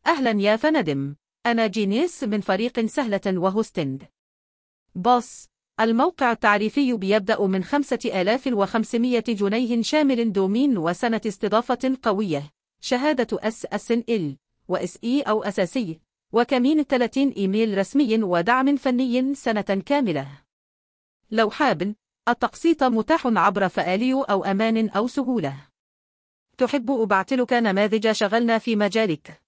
أهلا يا فندم أنا جينيس من فريق سهلة وهوستند بوس الموقع التعريفي بيبدأ من 5500 جنيه شامل دومين وسنة استضافة قوية شهادة اس اس ال واس اي او اساسي وكمين 30 ايميل رسمي ودعم فني سنة كاملة لو حابل التقسيط متاح عبر فآليو أو أمان أو سهولة تحب أبعتلك نماذج شغلنا في مجالك